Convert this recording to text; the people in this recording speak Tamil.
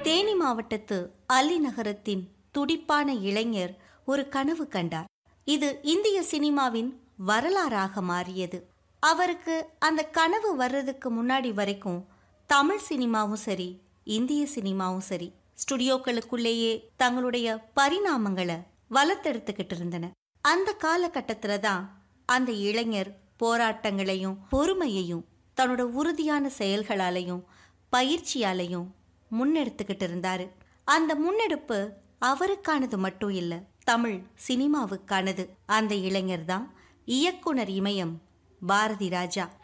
தேனி மாவட்டத்து அல்லி நகரத்தின் துடிப்பான இளைஞர் ஒரு கனவு கண்டார் இது இந்திய சினிமாவின் வரலாறாக மாறியது அவருக்கு அந்த கனவு வர்றதுக்கு முன்னாடி வரைக்கும் தமிழ் சினிமாவும் சரி இந்திய சினிமாவும் சரி ஸ்டுடியோக்களுக்குள்ளேயே தங்களுடைய பரிணாமங்களை வளர்த்தெடுத்துக்கிட்டு இருந்தன அந்த காலகட்டத்துல தான் அந்த இளைஞர் போராட்டங்களையும் பொறுமையையும் தன்னோட உறுதியான செயல்களாலையும் பயிற்சியாலையும் முன்னெடுத்துக்கிட்டு இருந்தாரு அந்த முன்னெடுப்பு அவருக்கானது மட்டும் இல்ல தமிழ் சினிமாவுக்கானது அந்த இளைஞர் தான் இயக்குனர் இமயம் பாரதி ராஜா